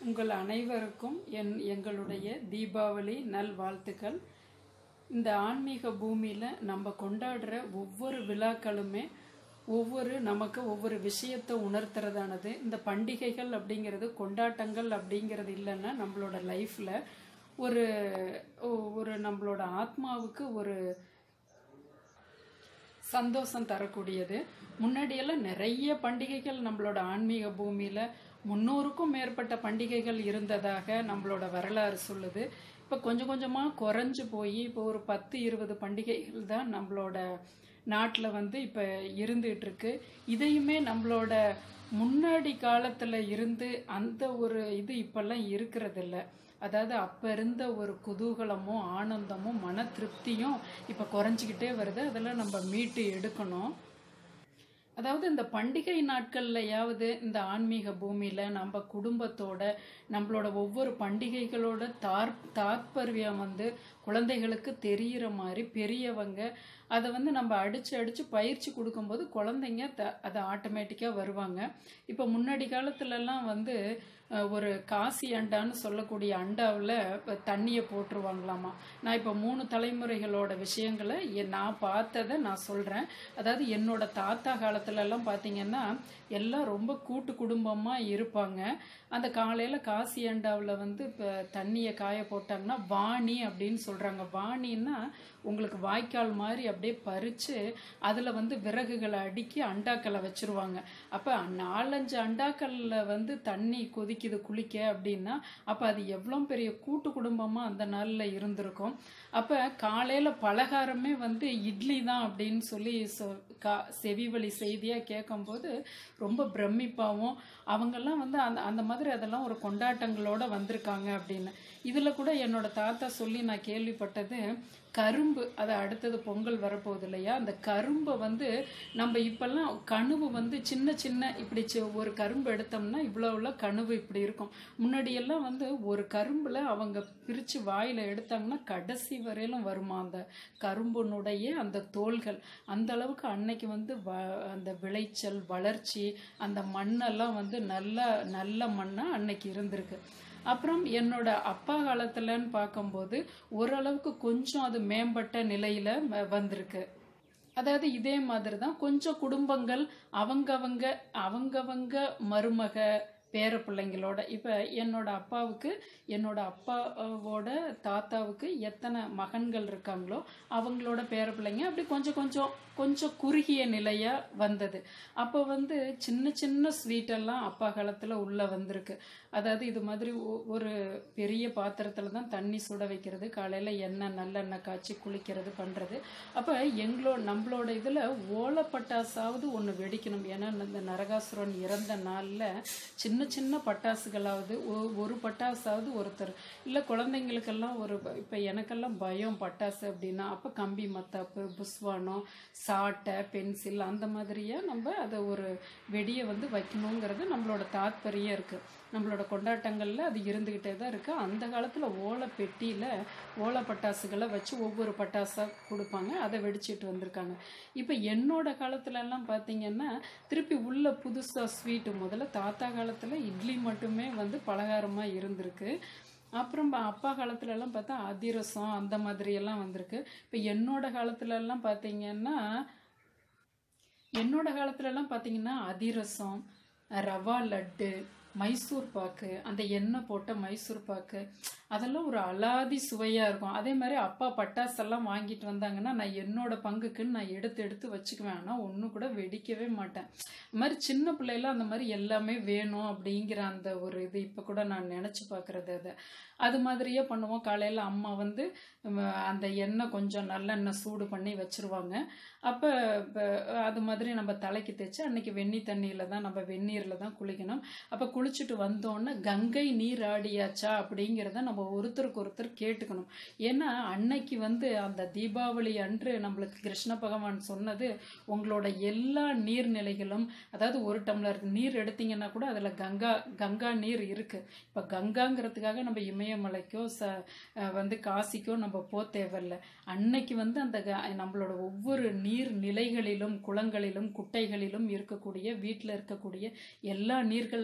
உங்கள் அனைவருக்கும் என் எங்களுடைய தீபாவளி நல்வாழ்த்துக்கள் இந்த ஆன்மீக பூமியில் நம்ம கொண்டாடுற ஒவ்வொரு விழாக்களுமே ஒவ்வொரு நமக்கு ஒவ்வொரு விஷயத்தை உணர்த்துறதானது இந்த பண்டிகைகள் அப்படிங்கிறது கொண்டாட்டங்கள் அப்படிங்கிறது இல்லைன்னா நம்மளோட லைஃப்பில் ஒரு ஒரு நம்மளோட ஆத்மாவுக்கு ஒரு சந்தோஷம் தரக்கூடியது முன்னாடியெல்லாம் நிறைய பண்டிகைகள் நம்மளோட ஆன்மீக பூமியில் முன்னூறுக்கும் மேற்பட்ட பண்டிகைகள் இருந்ததாக நம்மளோட வரலாறு சொல்லுது இப்போ கொஞ்சம் கொஞ்சமாக குறைஞ்சு போய் இப்போ ஒரு பத்து இருபது பண்டிகைகள் தான் நம்மளோட நாட்டில் வந்து இப்போ இருந்துகிட்டு இருக்கு இதையுமே நம்மளோட முன்னாடி காலத்தில் இருந்து அந்த ஒரு இது இப்பெல்லாம் இருக்கிறதில்ல அதாவது அப்போ இருந்த ஒரு குதூகலமும் ஆனந்தமும் மன திருப்தியும் இப்போ குறைஞ்சிக்கிட்டே வருது அதெல்லாம் நம்ம மீட்டு எடுக்கணும் அதாவது இந்த பண்டிகை நாட்கள்லையாவது இந்த ஆன்மீக பூமியில் நம்ம குடும்பத்தோட நம்மளோட ஒவ்வொரு பண்டிகைகளோட தார் தாற்பயம் வந்து குழந்தைகளுக்கு தெரிகிற மாதிரி பெரியவங்க அதை வந்து நம்ம அடித்து அடித்து பயிற்சி கொடுக்கும்போது குழந்தைங்க த அதை ஆட்டோமேட்டிக்காக வருவாங்க இப்போ முன்னாடி காலத்துலலாம் வந்து ஒரு காசி அண்டான்னு சொல்லக்கூடிய அண்டாவில் தண்ணியை போட்டுருவாங்களாமா நான் இப்போ மூணு தலைமுறைகளோட விஷயங்களை நான் பார்த்ததை நான் சொல்கிறேன் அதாவது என்னோட தாத்தா காலத்துலலாம் பார்த்தீங்கன்னா எல்லாம் ரொம்ப கூட்டு குடும்பமாக இருப்பாங்க அந்த காலையில் காசி அண்டாவில் வந்து இப்போ தண்ணியை காய போட்டாங்கன்னா வாணி அப்படின்னு சொல்கிறாங்க வாணின்னா உங்களுக்கு வாய்க்கால் மாதிரி அப்படியே பறித்து அதில் வந்து விறகுகளை அடுக்கி அண்டாக்களை வச்சுருவாங்க அப்போ நாலஞ்சு அண்டாக்களில் வந்து தண்ணி கொதிக்குது குளிக்க அப்படின்னா அப்போ அது எவ்வளோ பெரிய கூட்டு குடும்பமாக அந்த நாளில் இருந்திருக்கும் அப்போ காலையில் பலகாரமே வந்து இட்லி தான் அப்படின்னு சொல்லி சொ கா செவி வழி செய்தியாக கேட்கும்போது ரொம்ப பிரமிப்பாகவும் அவங்கெல்லாம் வந்து அந்த அந்த மாதிரி அதெல்லாம் ஒரு கொண்டாட்டங்களோட வந்திருக்காங்க அப்படின்னு இதில் கூட என்னோட தாத்தா சொல்லி நான் கேள்விப்பட்டது கரும்பு அது அடுத்தது பொங்கல் வரப்போகுது இல்லையா அந்த கரும்பை வந்து நம்ம இப்பெல்லாம் கணுவு வந்து சின்ன சின்ன இப்படி ஒரு கரும்பு எடுத்தோம்னா இவ்வளோ உள்ள கணுவு இப்படி இருக்கும் முன்னாடியெல்லாம் வந்து ஒரு கரும்பில் அவங்க பிரித்து வாயில் எடுத்தாங்கன்னா கடைசி வரையிலும் வருமா அந்த கரும்புனுடைய அந்த தோள்கள் அந்த அளவுக்கு அன்னைக்கு வந்து வ அந்த விளைச்சல் வளர்ச்சி அந்த மண்ணெல்லாம் வந்து நல்ல நல்ல மண்ணாக அன்னைக்கு இருந்திருக்கு அப்புறம் என்னோட அப்பா காலத்துலன்னு பார்க்கும்போது ஓரளவுக்கு கொஞ்சம் அது மேம்பட்ட நிலையில வந்திருக்கு அதாவது இதே மாதிரி தான் கொஞ்சம் குடும்பங்கள் அவங்கவங்க அவங்கவங்க மருமக பேர பிள்ளைங்களோட இப்போ என்னோட அப்பாவுக்கு என்னோட அப்பாவோட தாத்தாவுக்கு எத்தனை மகன்கள் இருக்காங்களோ அவங்களோட பேர பிள்ளைங்க அப்படி கொஞ்சம் கொஞ்சம் கொஞ்சம் குறுகிய நிலையாக வந்தது அப்போ வந்து சின்ன சின்ன ஸ்வீட்டெல்லாம் அப்பா காலத்தில் உள்ளே வந்திருக்கு அதாவது இது மாதிரி ஒரு பெரிய பாத்திரத்தில் தான் தண்ணி சுட வைக்கிறது காலையில் எண்ணெய் நல்லெண்ணெய் காய்ச்சி குளிக்கிறது பண்ணுறது அப்போ எங்களோ நம்மளோட இதில் ஓலப்பட்டாசாவது ஒன்று வெடிக்கணும் ஏன்னா இந்த நரகாசுரன் இறந்த நாளில் சின்ன சின்ன பட்டாசுகளாவது ஒரு பட்டாசாவது ஒருத்தர் இல்லை குழந்தைங்களுக்கெல்லாம் ஒரு இப்போ எனக்கெல்லாம் பயம் பட்டாசு அப்படின்னா அப்போ கம்பி மத்தாப்பு புஸ்வானம் சாட்டை பென்சில் அந்த மாதிரியே நம்ம அதை ஒரு வெடியை வந்து வைக்கணுங்கிறது நம்மளோட தாத்பரியம் இருக்குது நம்மளோட கொண்டாட்டங்களில் அது இருந்துக்கிட்டே தான் இருக்குது அந்த காலத்தில் ஓலை பெட்டியில் ஓலை பட்டாசுகளை வச்சு ஒவ்வொரு பட்டாசாக கொடுப்பாங்க அதை வெடிச்சிட்டு வந்திருக்காங்க இப்போ என்னோட காலத்துலலாம் பார்த்தீங்கன்னா திருப்பி உள்ள புதுசாக ஸ்வீட்டு முதல்ல தாத்தா காலத்தில் இட்லி மட்டுமே வந்து பலகாரமாக இருந்திருக்கு அப்புறம் அப்பா காலத்துலலாம் பார்த்தா அதிரசம் அந்த மாதிரியெல்லாம் வந்திருக்கு இப்போ என்னோட காலத்துலலாம் பார்த்தீங்கன்னா என்னோட காலத்துலலாம் பார்த்தீங்கன்னா அதிரசம் ரவா லட்டு மைசூர் பாக்கு அந்த எண்ணெய் போட்ட மைசூர் பாக்கு அதெல்லாம் ஒரு அலாதி சுவையாக இருக்கும் அதே மாதிரி அப்பா பட்டாசெல்லாம் வாங்கிட்டு வந்தாங்கன்னா நான் என்னோட பங்குக்குன்னு நான் எடுத்து எடுத்து வச்சுக்குவேன் ஆனால் ஒன்று கூட வெடிக்கவே மாட்டேன் அது மாதிரி சின்ன பிள்ளைல அந்த மாதிரி எல்லாமே வேணும் அப்படிங்கிற அந்த ஒரு இது இப்போ கூட நான் நினச்சி பார்க்குறது அதை அது மாதிரியே பண்ணுவோம் காலையில் அம்மா வந்து அந்த எண்ணெய் கொஞ்சம் நல்லெண்ணெய் சூடு பண்ணி வச்சுருவாங்க அப்போ அது மாதிரி நம்ம தலைக்கு தைச்சு அன்னைக்கு வெந்நி தண்ணியில் தான் நம்ம வெந்நீரில் தான் குளிக்கணும் அப்போ குளிச்சுட்டு வந்தோன்னே கங்கை நீர் ஆடியாச்சா அப்படிங்கிறத நம்ம ஒருத்தருக்கு ஒருத்தர் கேட்டுக்கணும் ஏன்னா அன்னைக்கு வந்து அந்த தீபாவளி அன்று நம்மளுக்கு கிருஷ்ண பகவான் சொன்னது உங்களோட எல்லா நீர்நிலைகளும் அதாவது ஒரு டம்ளர் நீர் எடுத்தீங்கன்னா கூட அதில் கங்கா கங்கா நீர் இருக்குது இப்போ கங்காங்கிறதுக்காக நம்ம இமயமலைக்கோ ச வந்து காசிக்கோ நம்ம போ தேவையில்ல அன்னைக்கு வந்து அந்த நம்மளோட ஒவ்வொரு நீர் நிலைகளிலும் குளங்களிலும் குட்டைகளிலும் இருக்கக்கூடிய வீட்டில் இருக்கக்கூடிய எல்லா நீர்கள்லையும் கங்கை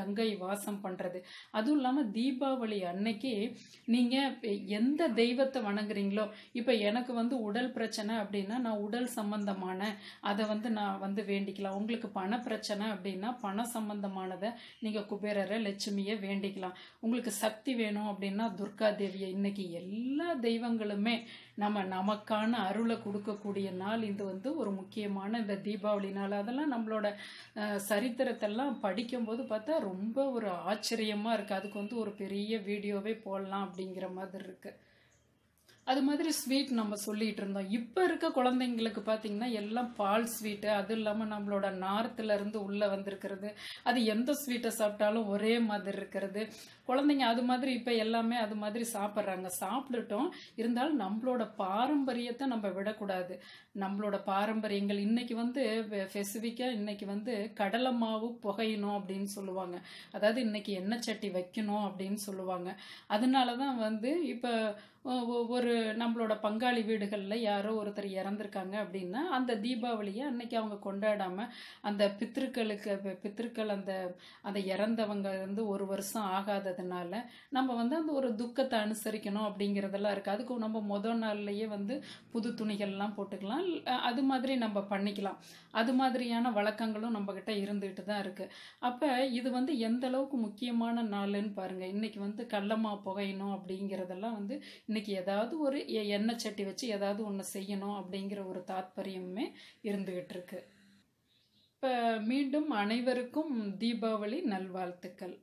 கங்கை வாசம் பண்றது அதுவும் இல்லாம தீபாவளி அன்னைக்கு நீங்க எந்த தெய்வத்தை வணங்குறீங்களோ இப்ப எனக்கு வந்து உடல் பிரச்சனை அப்படின்னா நான் உடல் சம்பந்தமான அதை வந்து நான் வந்து வேண்டிக்கலாம் உங்களுக்கு பண பிரச்சனை அப்படின்னா பண சம்பந்தமானதை நீங்க குபேரரை லட்சுமியை வேண்டிக்கலாம் உங்களுக்கு சக்தி வேணும் அப்படின்னா துர்கா தேவியை இன்னைக்கு எல்லா தெய்வங்களுமே நம்ம நமக்கான அருளை கொடுக்கக்கூடிய நாள் இது வந்து ஒரு முக்கியமான இந்த தீபாவளி நாள் அதெல்லாம் நம்மளோட அஹ், சரித்திரத்தெல்லாம் படிக்கும்போது பார்த்தா ரொம்ப ஒரு ஆச்சரியமா இருக்கு அதுக்கு வந்து ஒரு பெரிய வீடியோவே போடலாம் அப்படிங்கிற மாதிரி இருக்கு அது மாதிரி ஸ்வீட் நம்ம சொல்லிட்டு இருந்தோம் இப்போ இருக்க குழந்தைங்களுக்கு பார்த்தீங்கன்னா எல்லாம் பால் ஸ்வீட்டு அது இல்லாமல் நம்மளோட நார்த்துல இருந்து உள்ளே வந்திருக்கிறது அது எந்த ஸ்வீட்டை சாப்பிட்டாலும் ஒரே மாதிரி இருக்கிறது குழந்தைங்க அது மாதிரி இப்போ எல்லாமே அது மாதிரி சாப்பிட்றாங்க சாப்பிட்டுட்டோம் இருந்தாலும் நம்மளோட பாரம்பரியத்தை நம்ம விடக்கூடாது நம்மளோட பாரம்பரியங்கள் இன்னைக்கு வந்து ஸ்பெசிஃபிக்காக இன்னைக்கு வந்து கடலை மாவு புகையணும் அப்படின்னு சொல்லுவாங்க அதாவது இன்னைக்கு எண்ணெய் சட்டி வைக்கணும் அப்படின்னு சொல்லுவாங்க அதனால தான் வந்து இப்போ ஒரு நம்மளோட பங்காளி வீடுகளில் யாரோ ஒருத்தர் இறந்துருக்காங்க அப்படின்னா அந்த தீபாவளியை அன்னைக்கு அவங்க கொண்டாடாமல் அந்த பித்திருக்களுக்கு பி- பித்திருக்கள் அந்த அந்த இறந்தவங்க வந்து ஒரு வருஷம் ஆகாததுனால நம்ம வந்து அந்த ஒரு துக்கத்தை அனுசரிக்கணும் அப்படிங்கிறதெல்லாம் இருக்குது அதுக்கு நம்ம முதல் நாள்லயே வந்து புது துணிகள்லாம் போட்டுக்கலாம் இல்ல- அது மாதிரி நம்ம பண்ணிக்கலாம் அது மாதிரியான வழக்கங்களும் நம்மக்கிட்ட இருந்துகிட்டு தான் இருக்குது அப்போ இது வந்து எந்த அளவுக்கு முக்கியமான நாளுன்னு பாருங்கள் இன்னைக்கு வந்து கடலமா புகையணும் அப்படிங்கிறதெல்லாம் வந்து இன்னைக்கு ஏதாவது ஒரு எ- எண்ணெய் சட்டி வச்சு ஏதாவது ஒன்று செய்யணும் அப்படிங்கிற ஒரு தாத்பரியமே இருந்துகிட்டு இருக்கு இப்போ மீண்டும் அனைவருக்கும் தீபாவளி நல்வாழ்த்துக்கள்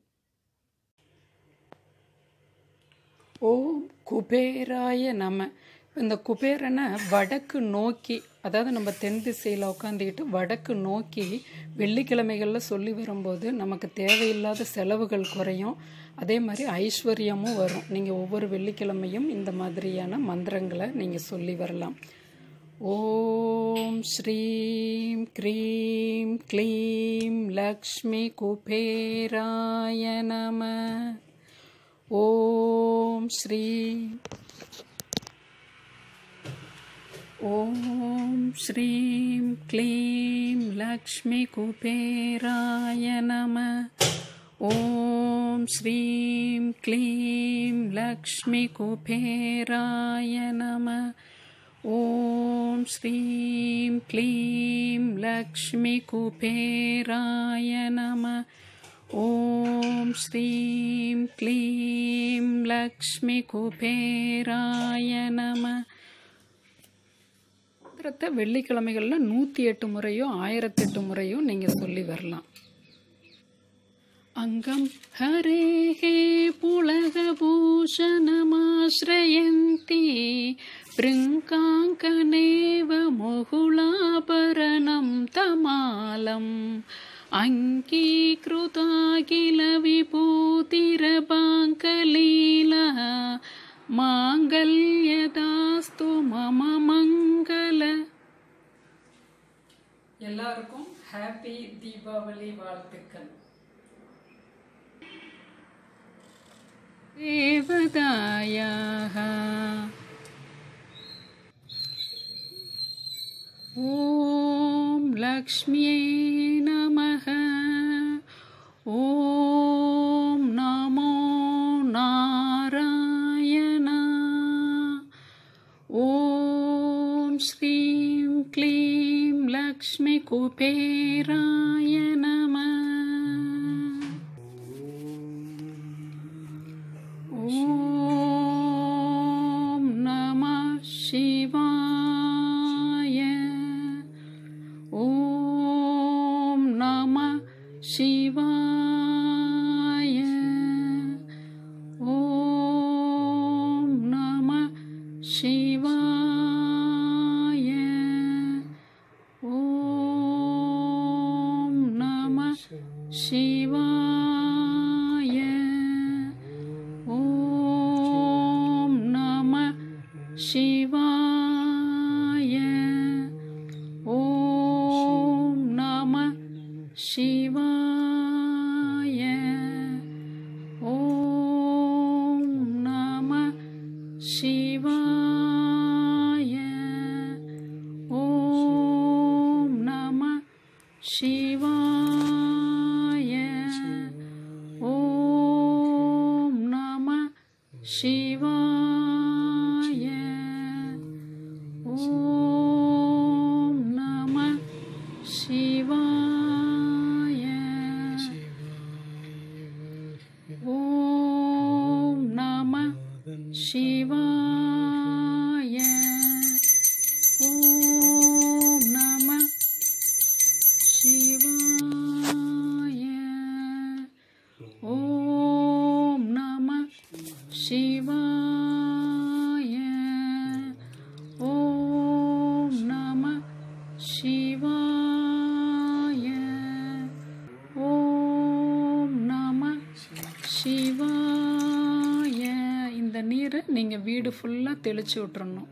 ஓம் குபேராய நம இந்த குபேரனை வடக்கு நோக்கி அதாவது நம்ம தென் திசையில் உட்காந்துக்கிட்டு வடக்கு நோக்கி வெள்ளிக்கிழமைகளில் சொல்லி வரும்போது நமக்கு தேவையில்லாத செலவுகள் குறையும் அதே மாதிரி ஐஸ்வர்யமும் வரும் நீங்கள் ஒவ்வொரு வெள்ளிக்கிழமையும் இந்த மாதிரியான மந்திரங்களை நீங்கள் சொல்லி வரலாம் ஓம் ஸ்ரீம் க்ரீம் க்ளீம் லக்ஷ்மி குபேராய நம ஓம் ஸ்ரீ ஓம் ஸ்ரீம் க்ளீம் லக்ஷ்மி குபேராய நம ஓம் ஸ்ரீம் க்ளீம் லக்ஷ்மி குபேராய நம ஓம் ஸ்ரீம் க்ளீம் லக்ஷ்மி குபேராய நம ஓம் ஸ்ரீம் க்ளீம் லக்ஷ்மி குபேராய நம மந்திரத்தை வெள்ளிக்கிழமைகளில் நூற்றி எட்டு முறையோ ஆயிரத்தெட்டு முறையோ நீங்கள் சொல்லி வரலாம் அங்கம் ஹரேஹே புலகபூஷணமாஸ்ரயந்தி பிருங்காங்கனேவ முகுலாபரணம் தமாலம் அங்கீகிருதாகில விபூதிரபாங்கலீலா மாங்கல்யதாஸ்து மம மங்கள எல்லாருக்கும் ஹாப்பி தீபாவளி வாழ்த்துக்கள் தேவதாயாக ஓம் லக்ஷ்மியே நமः ஓம் நமோ நாராயணா ஓம் ஸ்ரீம் க்ளீம் லக்ஷ்மி குபேராய நம ஓம் நம சிவாய ஓம் நம சிவாய ஓம் நம சிவாய ஓம் நம சிவாய ஓம் நம சிவாய ஓம் நம சிவாய ஓம் நம சிவாய ஓம் நம சிவாய शिवाय ॐ नमः शिवाय ॐ नमः शिवाय ॐ नमः शिवाय ॐ नमः शिवाय ॐ नमः शिवाय ॐ नमः சிவாய இந்த நீரை நீங்கள் வீடு ஃபுல்லாக தெளிச்சு விட்டுறணும்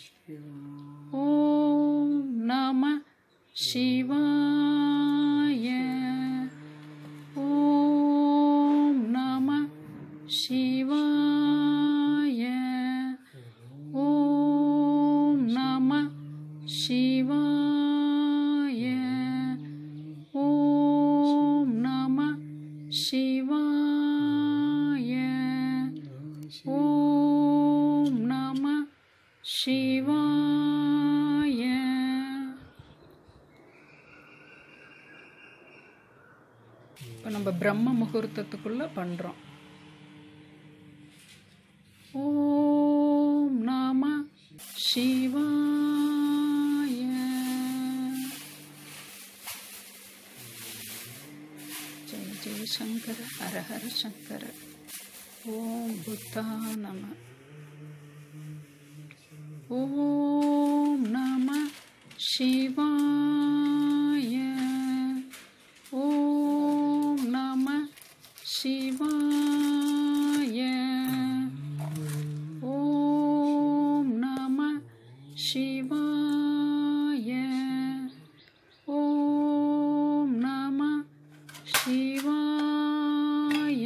ஓம் நம சிவாய ஓம் நம சிவாய ஓம் நம சிவாய ஓம் நம சிவாய ஓம் நம சிவாய இப்போ நம்ம பிரம்ம முகூர்த்தத்துக்குள்ள பண்ணுறோம் ஓம் நம சிவாய ஜெய ஜெய சங்கர ஹர ஹர சங்கர ஓம் புத்தா நம ஓம் நம சிவாய ஓம் நம சிவாய ஓம் நம சிவாய ஓம் நம சிவாய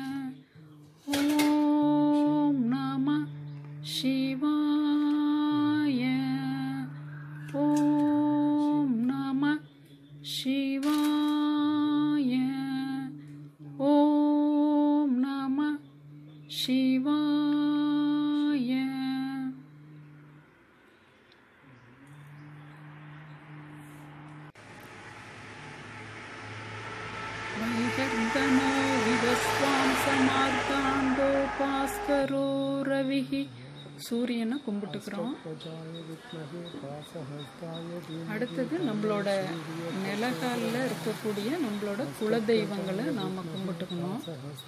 ஓம் நம சிவாய ஓம் நம சிவாய ஓம் நம சிவாய वैगर्दनो विवस्वां समार्गाण्डोपास्करो रविः சூரியனை கும்பிட்டுக்கிறோம் அடுத்தது நம்மளோட நிலகாலில் இருக்கக்கூடிய நம்மளோட குலதெய்வங்களை நாம் கும்பிட்டுக்கணும்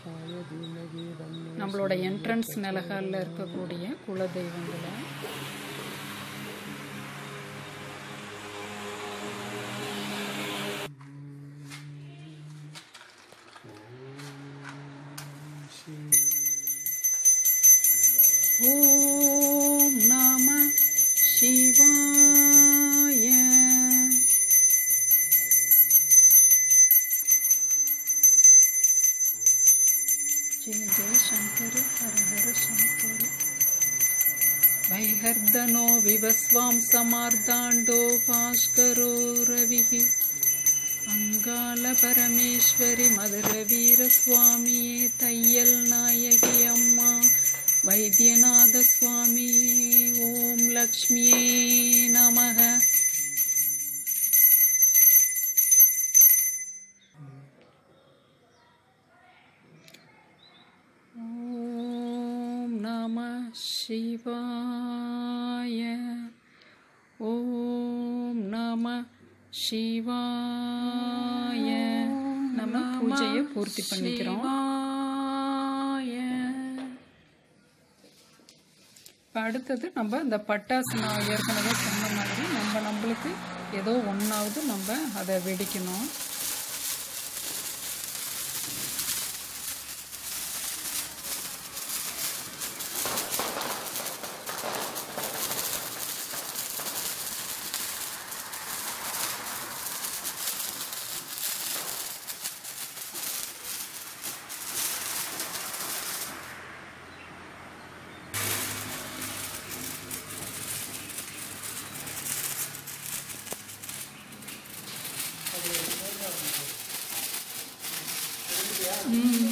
நம்மளோட என்ட்ரன்ஸ் நிலகாலில் இருக்கக்கூடிய குலதெய்வங்களை ஓம் நம சிவாய ஜெய ஜெய சங்கர ஹர ஹர சங்கர வைஹர்தனோ விவஸ்வாம் சமார்த்தாண்டோ பாஸ்கரோ ரவிः அங்கால பரமேஸ்வரி மதுர வீர சுவாமியே தையல் நாயகி அம்மா வைத்தியநாத சுவாமியே ஓம் லக்ஷ்மியே நமக ஓம் நம சிவாய ஓம் நம சிவாய நம்ம பூஜையை பூர்த்தி பண்ணிக்கிறோம் இப்போ அடுத்தது நம்ம இந்த பட்டாசு நான் ஏற்கனவே சொன்ன மாதிரி நம்ம நம்மளுக்கு ஏதோ ஒன்றாவது நம்ம அதை வெடிக்கணும்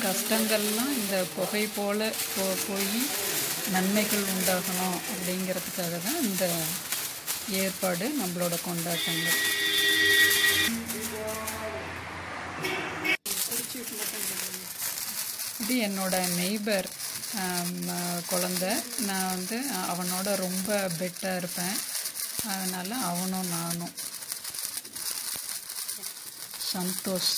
கஷ்டங்கள்லாம் இந்த புகை போல போ போய் நன்மைகள் உண்டாகணும் அப்படிங்கிறதுக்காக தான் இந்த ஏற்பாடு நம்மளோட கொண்டாட்டங்கள் இது என்னோட நெய்பர் குழந்த நான் வந்து அவனோட ரொம்ப பெட்டாக இருப்பேன் அதனால் அவனும் நானும் சந்தோஷ்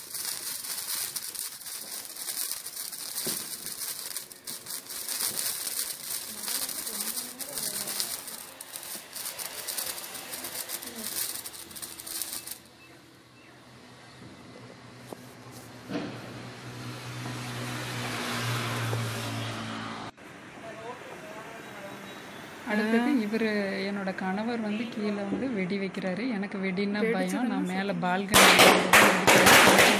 அடுத்தது இவர் என்னோட கணவர் வந்து கீழே வந்து வெடி வைக்கிறாரு எனக்கு வெடின்னா பயம் நான் மேலே பால்கனி